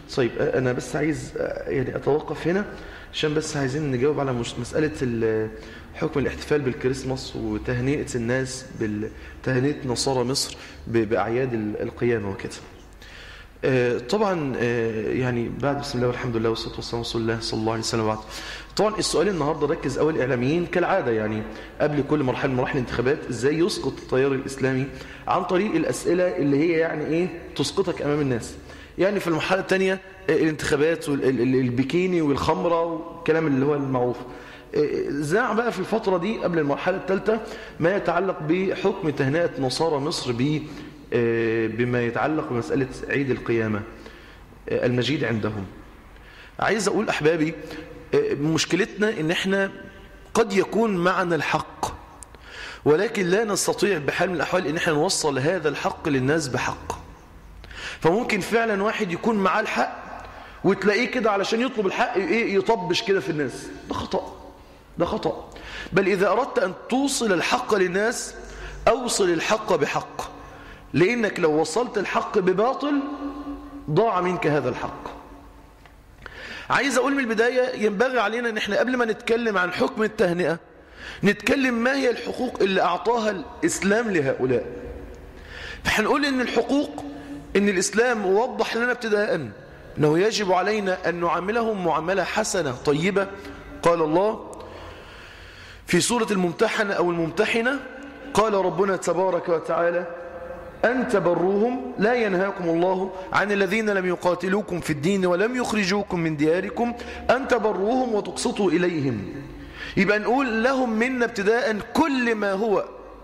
طيب أنا بس عايز يعني أتوقف هنا عشان بس عايزين نجاوب على مسألة حكم الاحتفال بالكريسماس وتهنئة الناس بتهنئة نصارى مصر بأعياد القيامة وكده طبعا يعني بعد بسم الله والحمد لله والصلاة والسلام رسول الله صلى الله عليه وسلم بعد طبعا السؤال النهاردة ركز أول الإعلاميين كالعادة يعني قبل كل مرحلة من مراحل الانتخابات إزاي يسقط التيار الإسلامي عن طريق الأسئلة اللي هي يعني إيه تسقطك أمام الناس يعني في المرحلة الثانية الانتخابات والبكيني والخمرة والكلام اللي هو المعروف زاع بقى في الفترة دي قبل المرحلة الثالثة ما يتعلق بحكم تهنئة نصارى مصر ب بما يتعلق بمسألة عيد القيامة المجيد عندهم عايز أقول أحبابي مشكلتنا إن إحنا قد يكون معنا الحق ولكن لا نستطيع بحال من الأحوال إن إحنا نوصل هذا الحق للناس بحق فممكن فعلا واحد يكون معاه الحق وتلاقيه كده علشان يطلب الحق ايه يطبش كده في الناس ده خطأ ده خطأ بل إذا أردت أن توصل الحق للناس أوصل الحق بحق لأنك لو وصلت الحق بباطل ضاع منك هذا الحق عايز أقول من البداية ينبغي علينا أن احنا قبل ما نتكلم عن حكم التهنئة نتكلم ما هي الحقوق اللي أعطاها الإسلام لهؤلاء فهنقول أن الحقوق أن الإسلام وضح لنا ابتداء أنه يجب علينا أن نعاملهم معاملة حسنة طيبة قال الله في سورة الممتحنة أو الممتحنة قال ربنا تبارك وتعالى أن تبروهم لا ينهاكم الله عن الذين لم يقاتلوكم في الدين ولم يخرجوكم من دياركم أن تبروهم وتقسطوا إليهم يبقى نقول لهم منا ابتداء كل ما هو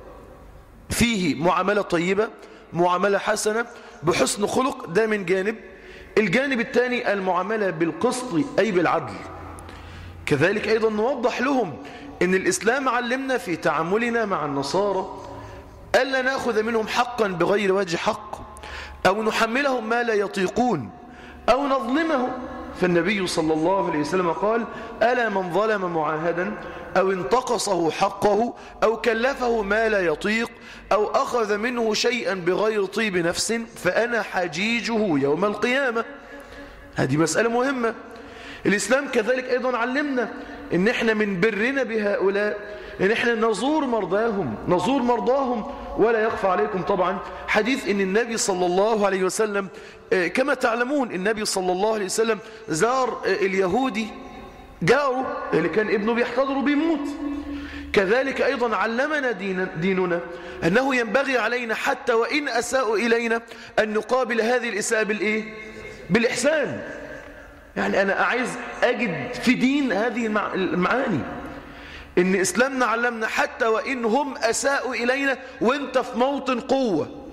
فيه معاملة طيبة معاملة حسنة بحسن خلق ده من جانب الجانب الثاني المعاملة بالقسط أي بالعدل كذلك أيضا نوضح لهم أن الإسلام علمنا في تعاملنا مع النصارى ألا نأخذ منهم حقا بغير وجه حق أو نحملهم ما لا يطيقون أو نظلمهم فالنبي صلى الله عليه وسلم قال ألا من ظلم معاهدا أو انتقصه حقه أو كلفه ما لا يطيق أو أخذ منه شيئا بغير طيب نفس فأنا حجيجه يوم القيامة هذه مسألة مهمة الإسلام كذلك أيضا علمنا إن إحنا من برنا بهؤلاء إن إحنا نزور مرضاهم نزور مرضاهم ولا يخفى عليكم طبعا حديث إن النبي صلى الله عليه وسلم كما تعلمون النبي صلى الله عليه وسلم زار اليهودي جاره اللي كان ابنه بيحتضره بيموت كذلك أيضا علمنا دين ديننا أنه ينبغي علينا حتى وإن أساءوا إلينا أن نقابل هذه الإساءة بالإيه؟ بالإحسان يعني أنا عايز أجد في دين هذه المعاني إن إسلامنا علمنا حتى وإن هم أساءوا إلينا وإنت في موطن قوة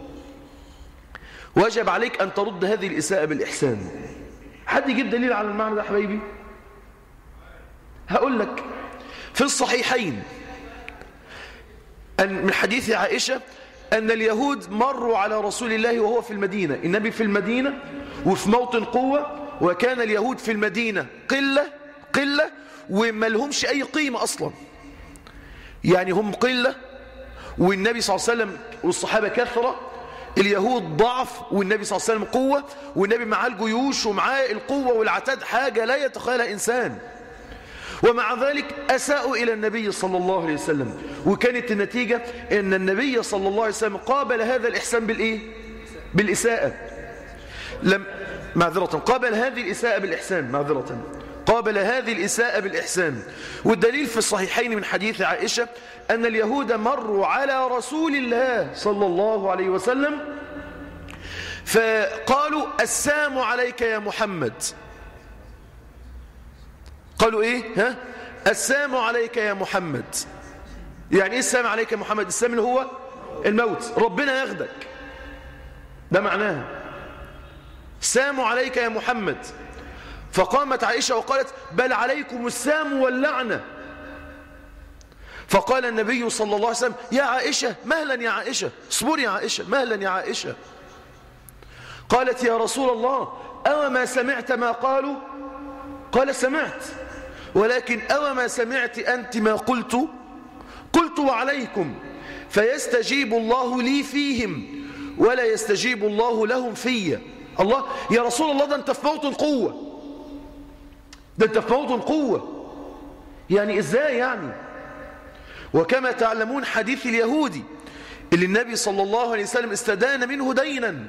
وجب عليك أن ترد هذه الإساءة بالإحسان حد يجيب دليل على المعنى ده حبايبي هقول لك في الصحيحين أن من حديث عائشة أن اليهود مروا على رسول الله وهو في المدينة النبي في المدينة وفي موطن قوة وكان اليهود في المدينة قلة قلة وما لهمش أي قيمة أصلا يعني هم قلة والنبي صلى الله عليه وسلم والصحابة كثرة اليهود ضعف والنبي صلى الله عليه وسلم قوة والنبي معاه الجيوش ومعاه القوة والعتاد حاجة لا يتخيلها إنسان ومع ذلك أساءوا إلى النبي صلى الله عليه وسلم وكانت النتيجة أن النبي صلى الله عليه وسلم قابل هذا الإحسان بالإيه؟ بالإساءة لم معذرة قابل هذه الإساءة بالإحسان معذرة قابل هذه الإساءة بالإحسان والدليل في الصحيحين من حديث عائشة أن اليهود مروا على رسول الله صلى الله عليه وسلم فقالوا السام عليك يا محمد قالوا إيه ها السام عليك يا محمد يعني إيه السام عليك يا محمد السام اللي هو الموت ربنا ياخدك ده معناها سام عليك يا محمد فقامت عائشة وقالت بل عليكم السام واللعنة فقال النبي صلى الله عليه وسلم يا عائشة مهلا يا عائشة اصبر يا عائشة مهلا يا عائشة قالت يا رسول الله أو ما سمعت ما قالوا قال سمعت ولكن أو ما سمعت أنت ما قلت قلت وعليكم فيستجيب الله لي فيهم ولا يستجيب الله لهم في الله يا رسول الله ده انت في موطن قوة ده انت في موطن قوة يعني ازاي يعني وكما تعلمون حديث اليهودي اللي النبي صلى الله عليه وسلم استدان منه دينا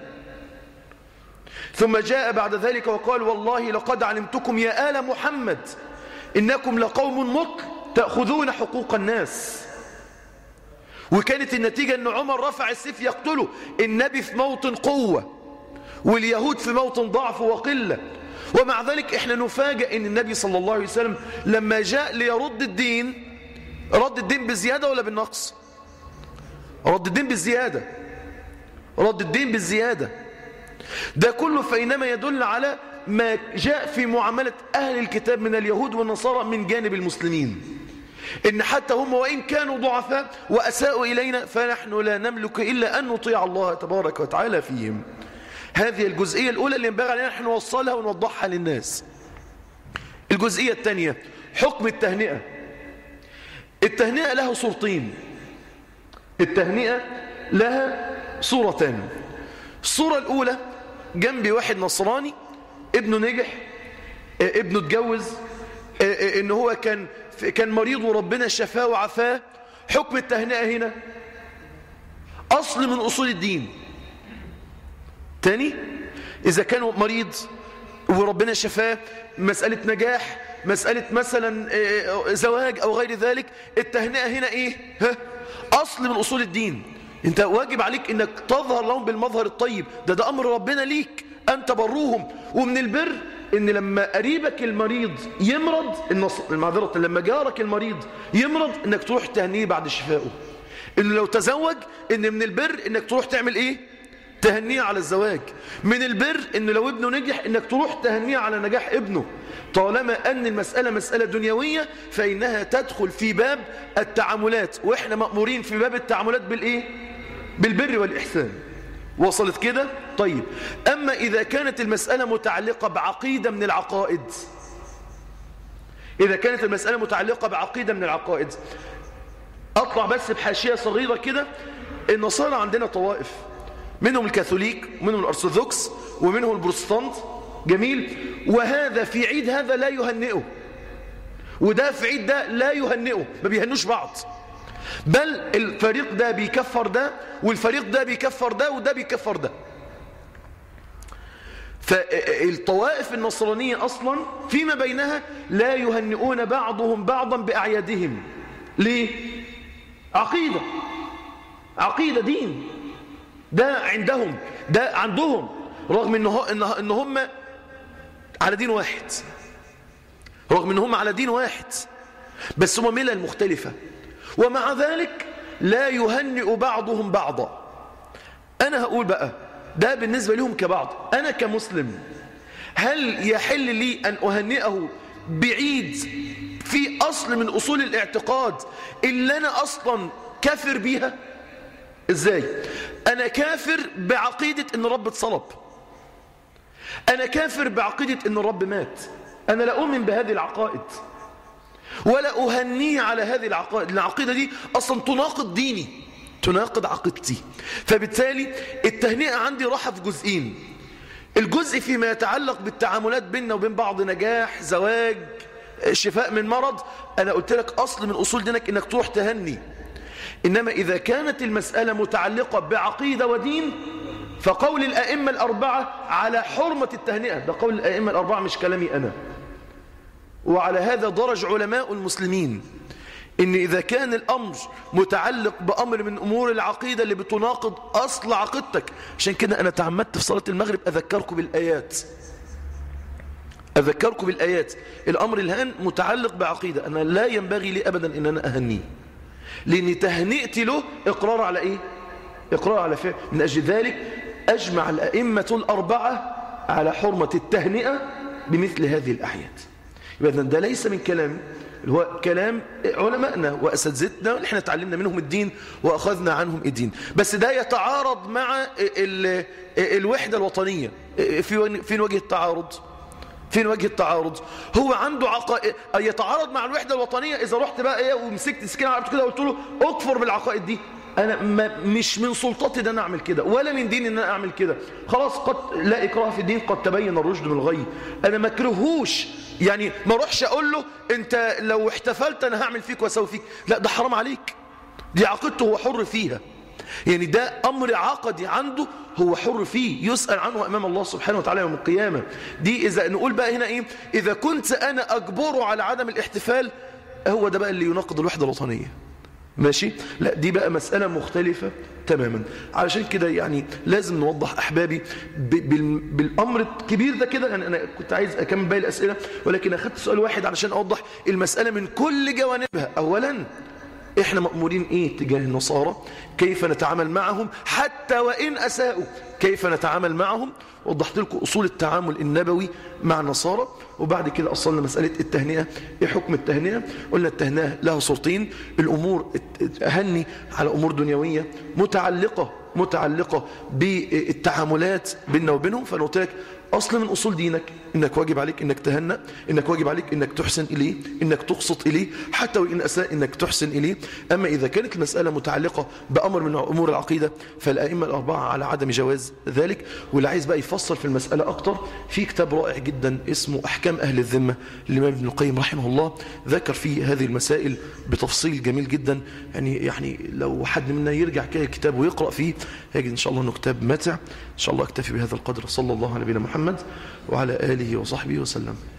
ثم جاء بعد ذلك وقال والله لقد علمتكم يا آل محمد إنكم لقوم مطل تأخذون حقوق الناس وكانت النتيجة أن عمر رفع السيف يقتله النبي في موطن قوة واليهود في موطن ضعف وقلة ومع ذلك احنا نفاجئ ان النبي صلى الله عليه وسلم لما جاء ليرد الدين رد الدين بالزيادة ولا بالنقص رد الدين بالزيادة رد الدين بالزيادة ده كله فإنما يدل على ما جاء في معاملة أهل الكتاب من اليهود والنصارى من جانب المسلمين إن حتى هم وإن كانوا ضعفاء وأساءوا إلينا فنحن لا نملك إلا أن نطيع الله تبارك وتعالى فيهم هذه الجزئية الأولى اللي ينبغي علينا نحن نوصلها ونوضحها للناس الجزئية الثانية حكم التهنئة التهنئة لها صورتين التهنئة لها صورتان الصورة الأولى جنبي واحد نصراني ابنه نجح ابنه اتجوز ان هو كان كان مريض وربنا شفاه وعافاه حكم التهنئة هنا أصل من أصول الدين تاني إذا كان مريض وربنا شفاه مسألة نجاح مسألة مثلا زواج أو غير ذلك التهنئة هنا إيه ها؟ أصل من أصول الدين انت واجب عليك انك تظهر لهم بالمظهر الطيب ده ده امر ربنا ليك انت بروهم ومن البر ان لما قريبك المريض يمرض المعذرة لما جارك المريض يمرض انك تروح تهنيه بعد شفائه انه لو تزوج ان من البر انك تروح تعمل ايه تهنيه على الزواج من البر ان لو ابنه نجح انك تروح تهنيه على نجاح ابنه طالما ان المسألة مسألة دنيوية فانها تدخل في باب التعاملات واحنا مأمورين في باب التعاملات بالايه بالبر والإحسان وصلت كده طيب أما إذا كانت المسألة متعلقة بعقيدة من العقائد إذا كانت المسألة متعلقة بعقيدة من العقائد أطلع بس بحاشية صغيرة كده النصارى عندنا طوائف منهم الكاثوليك ومنهم الأرثوذكس ومنهم البروتستانت جميل وهذا في عيد هذا لا يهنئه وده في عيد ده لا يهنئه ما بيهنوش بعض بل الفريق ده بيكفر ده والفريق ده بيكفر ده وده بيكفر ده فالطوائف النصرانية أصلا فيما بينها لا يهنئون بعضهم بعضا بأعيادهم ليه؟ عقيدة عقيدة دين ده عندهم ده عندهم رغم إن, إن هم على دين واحد رغم إن هم على دين واحد بس هم ملل مختلفة ومع ذلك لا يهنئ بعضهم بعضا أنا هقول بقى ده بالنسبة لهم كبعض أنا كمسلم هل يحل لي أن أهنئه بعيد في أصل من أصول الاعتقاد اللي أنا أصلا كافر بيها إزاي أنا كافر بعقيدة أن رب اتصلب أنا كافر بعقيدة أن الرب مات أنا لا أؤمن بهذه العقائد ولا أهنيه على هذه العقائد العقيدة دي أصلا تناقض ديني تناقض عقيدتي فبالتالي التهنئة عندي راحة في جزئين الجزء فيما يتعلق بالتعاملات بيننا وبين بعض نجاح زواج شفاء من مرض أنا قلت لك أصل من أصول دينك إنك تروح تهني إنما إذا كانت المسألة متعلقة بعقيدة ودين فقول الأئمة الأربعة على حرمة التهنئة ده قول الأئمة الأربعة مش كلامي أنا وعلى هذا درج علماء المسلمين إن إذا كان الأمر متعلق بأمر من أمور العقيدة اللي بتناقض أصل عقيدتك عشان كده أنا تعمدت في صلاة المغرب أذكركم بالآيات أذكركم بالآيات الأمر الآن متعلق بعقيدة أنا لا ينبغي لي أبدا إن أنا أهنيه لأن تهنئتي له إقرار على إيه إقرار على فعل من أجل ذلك أجمع الأئمة الأربعة على حرمة التهنئة بمثل هذه الأحيات إذن ده ليس من كلام هو كلام علمائنا وأساتذتنا اللي احنا تعلمنا منهم الدين وأخذنا عنهم الدين بس ده يتعارض مع ال الوحدة الوطنية في فين وجه التعارض فين وجه التعارض هو عنده عقائد يتعارض مع الوحدة الوطنية إذا رحت بقى إيه ومسكت سكين على كده وقلت له أكفر بالعقائد دي انا ما مش من سلطتي ان انا اعمل كده ولا من ديني ان انا اعمل كده خلاص قد لا اكراه في الدين قد تبين الرشد من الغي انا ما اكرهوش يعني ما اروحش اقول له انت لو احتفلت انا هعمل فيك واسوي فيك لا ده حرام عليك دي عقيدته هو حر فيها يعني ده أمر عقدي عنده هو حر فيه يسأل عنه أمام الله سبحانه وتعالى يوم القيامة دي إذا نقول بقى هنا إيه إذا كنت أنا أجبره على عدم الاحتفال هو ده بقى اللي يناقض الوحدة الوطنية ماشي لا دي بقى مسألة مختلفة تماما علشان كده يعني لازم نوضح أحبابي بالأمر الكبير ده كده يعني أنا كنت عايز أكمل باقي الأسئلة ولكن أخذت سؤال واحد علشان أوضح المسألة من كل جوانبها أولا احنا مأمورين ايه تجاه النصارى كيف نتعامل معهم حتى وإن أساءوا كيف نتعامل معهم وضحت لكم أصول التعامل النبوي مع النصارى وبعد كده أصلنا مسألة التهنئة إيه حكم التهنئة قلنا التهنئة لها صورتين الأمور أهني على أمور دنيوية متعلقة متعلقة بالتعاملات بيننا وبينهم فأنا قلت لك أصل من أصول دينك إنك واجب عليك إنك تهنى إنك واجب عليك إنك تحسن إليه إنك تقسط إليه حتى وإن أساء إنك تحسن إليه أما إذا كانت المسألة متعلقة بأمر من أمور العقيدة فالأئمة الأربعة على عدم جواز ذلك واللي عايز بقى يفصل في المسألة أكتر في كتاب رائع جدا اسمه أحكام أهل الذمة للإمام ابن القيم رحمه الله ذكر فيه هذه المسائل بتفصيل جميل جدا يعني يعني لو حد منا يرجع كده الكتاب ويقرأ فيه هيجد إن شاء الله أنه كتاب ماتع إن شاء الله أكتفي بهذا القدر صلى الله على نبينا محمد وعلى آله وصحبه وسلم